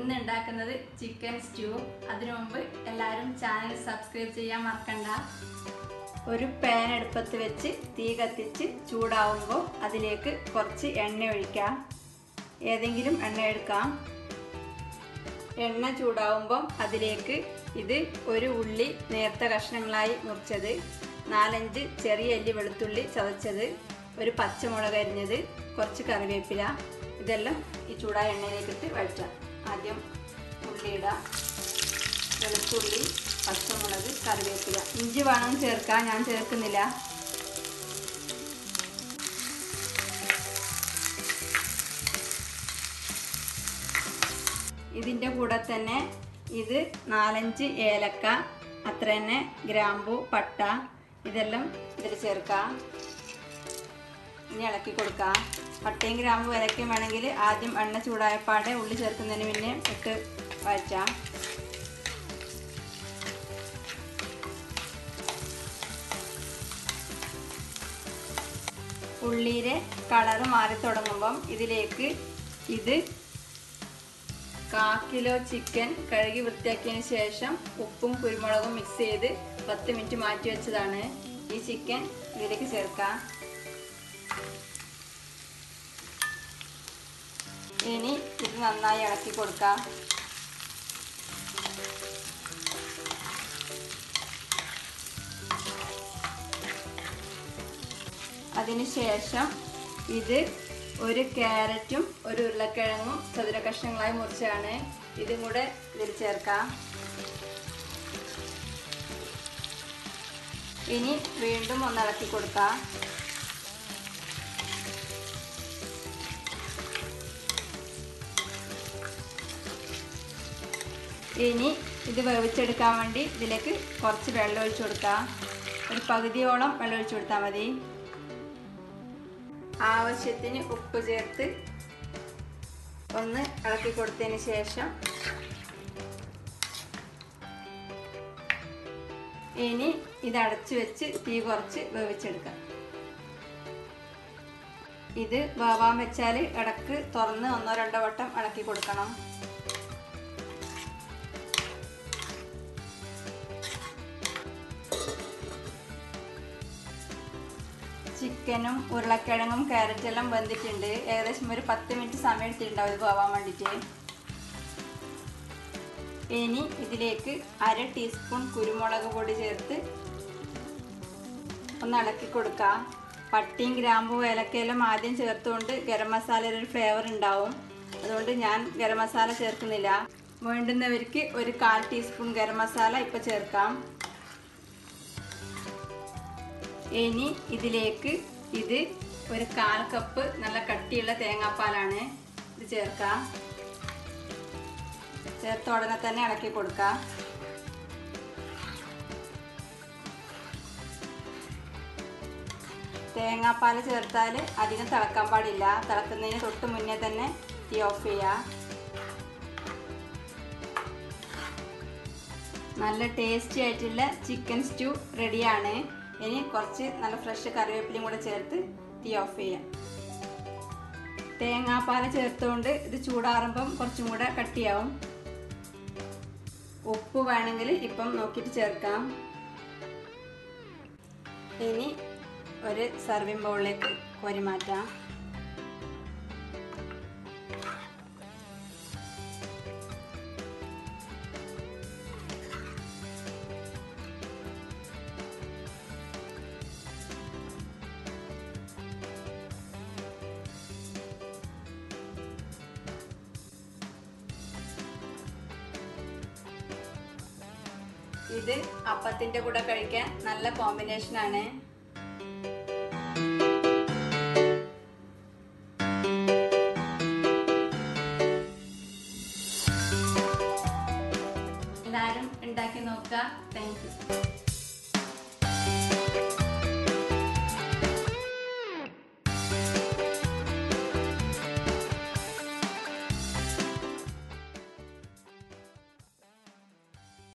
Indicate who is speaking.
Speaker 1: ഇന്ന് ഉണ്ടാക്കുന്നത് chicken stew അതിനു മുമ്പ് എല്ലാവരും ചാനൽ സബ്സ്ക്രൈബ് ചെയ്യാൻ മറക്കണ്ട ഒരു പാൻ അടുപ്പത്ത് വെച്ച് തീ കത്തിച്ച് ചൂടാവുമ്പോൾ അതിലേക്ക് കുറച്ച് എണ്ണ ഒഴിക്കാം ഏതെങ്കിലും എണ്ണ എടുക്കാം എണ്ണ ചൂടാവുമ്പം അതിലേക്ക് ഇത് ഒരു ഉള്ളി നേർത്ത കഷ്ണങ്ങളായി മുറിച്ചത് നാലഞ്ച് ചെറിയ അല്ലി വെളുത്തുള്ളി ചതച്ചത് ഒരു പച്ചമുളക് അരിഞ്ഞത് കുറച്ച് കറിവേപ്പില ഇതെല്ലാം ഈ ചൂടായ എണ്ണയിലേക്കിട്ട് വഴറ്റാം ആദ്യം ഉള്ളി ഇടാം വെളുത്തുള്ളി പച്ചമുളക് കറിവേപ്പില ഇഞ്ചി വേണം ചേർക്കാം ഞാൻ ചേർക്കുന്നില്ല ഇതിൻ്റെ കൂടെ തന്നെ ഇത് നാലഞ്ച് ഏലക്ക അത്ര തന്നെ ഗ്രാമ്പു പട്ട ഇതെല്ലാം ഇതിൽ ചേർക്കാം ഇനി ഇളക്കി കൊടുക്കാം പട്ടയും ഗ്രാമ്പും ഏലക്കയും വേണമെങ്കിൽ ആദ്യം എണ്ണ ചൂടായപ്പാടെ ഉള്ളി ചേർക്കുന്നതിന് മുന്നേ ഇട്ട് വഴറ്റാം ഉള്ളിയുടെ കളറ് മാറി തുടങ്ങുമ്പം ഇതിലേക്ക് ഇത് കാ കിലോ ചിക്കൻ കഴുകി വൃത്തിയാക്കിയതിന് ശേഷം ഉപ്പും കുരുമുളകും മിക്സ് ചെയ്ത് പത്ത് മിനിറ്റ് മാറ്റി വെച്ചതാണ് ഈ ചിക്കൻ ഇതിലേക്ക് ചേർക്കാം ഇനി ഇത് നന്നായി ഇളക്കി കൊടുക്കാം അതിനുശേഷം ഇത് ഒരു ക്യാരറ്റും ഒരു ഉരുളക്കിഴങ്ങും ചതുര കഷ്ണങ്ങളായി മുറിച്ചാണ് ഇതും കൂടെ ഇതിൽ ചേർക്കാം ഇനി വീണ്ടും ഒന്ന് ഇളക്കി കൊടുക്കാം ഇനി ഇത് വേവിച്ചെടുക്കാൻ വേണ്ടി ഇതിലേക്ക് കുറച്ച് വെള്ളം ഒഴിച്ചു കൊടുക്കാം ഒരു പകുതിയോളം വെള്ളം ഒഴിച്ചു കൊടുത്താൽ മതി ആവശ്യത്തിന് ഉപ്പ് ചേർത്ത് ഒന്ന് ഇളക്കി കൊടുത്തതിന് ശേഷം ഇനി ഇത് അടച്ചു വെച്ച് തീ കുറച്ച് വേവിച്ചെടുക്കാം ഇത് വേവാൻ വെച്ചാൽ ഇടക്ക് തുറന്ന് ഒന്നോ രണ്ടോ വട്ടം ഇളക്കി കൊടുക്കണം ചിക്കനും ഉരുളക്കിഴങ്ങും ക്യാരറ്റും എല്ലാം വെന്തിട്ടുണ്ട് ഏകദേശം ഒരു പത്ത് മിനിറ്റ് സമയം എടുത്തിട്ടുണ്ടാവും ഇത് പോവാൻ വേണ്ടിയിട്ട് ഇനി ഇതിലേക്ക് അര ടീസ്പൂൺ കുരുമുളക് പൊടി ചേർത്ത് ഒന്ന് ഇളക്കി കൊടുക്കുക പട്ടിയും ഗ്രാമ്പും ഏലക്കയെല്ലാം ആദ്യം ചേർത്തുകൊണ്ട് ഗരം മസാലയുടെ ഒരു ഫ്ലേവർ ഉണ്ടാവും അതുകൊണ്ട് ഞാൻ ഗരം മസാല ചേർക്കുന്നില്ല വേണ്ടുന്നവർക്ക് ഒരു കാൽ ടീസ്പൂൺ ഗരം മസാല ഇപ്പോൾ ചേർക്കാം ഇനി ഇതിലേക്ക് ഇത് ഒരു കാൽ കപ്പ് നല്ല കട്ടിയുള്ള തേങ്ങാപ്പാലാണ് ഇത് ചേർക്കാം ചേർത്ത ഉടനെ തന്നെ ഇളക്കി കൊടുക്കാം തേങ്ങാപ്പാൽ ചേർത്താൽ അധികം തിളക്കാൻ പാടില്ല തിളക്കുന്നതിന് തൊട്ട് മുന്നേ തന്നെ തീ ഓഫ് ചെയ്യുക നല്ല ടേസ്റ്റി ആയിട്ടുള്ള ചിക്കൻ സ്റ്റൂ റെഡിയാണ് ഇനി കുറച്ച് നല്ല ഫ്രഷ് കറിവേപ്പിലയും കൂടെ ചേർത്ത് തീ ഓഫ് ചെയ്യാം തേങ്ങാപ്പാൽ ചേർത്തുകൊണ്ട് ഇത് ചൂടാറുമ്പം കുറച്ചും കൂടെ കട്ടിയാവും ഉപ്പ് വേണമെങ്കിൽ ഇപ്പം നോക്കിയിട്ട് ചേർക്കാം ഇനി ഒരു സർവിങ് ബൗളിലേക്ക് കോരി മാറ്റാം ഇത് അപ്പത്തിന്റെ കൂടെ കഴിക്കാൻ നല്ല കോമ്പിനേഷൻ ആണ് എല്ലാവരും ഉണ്ടാക്കി നോക്കുക താങ്ക് യു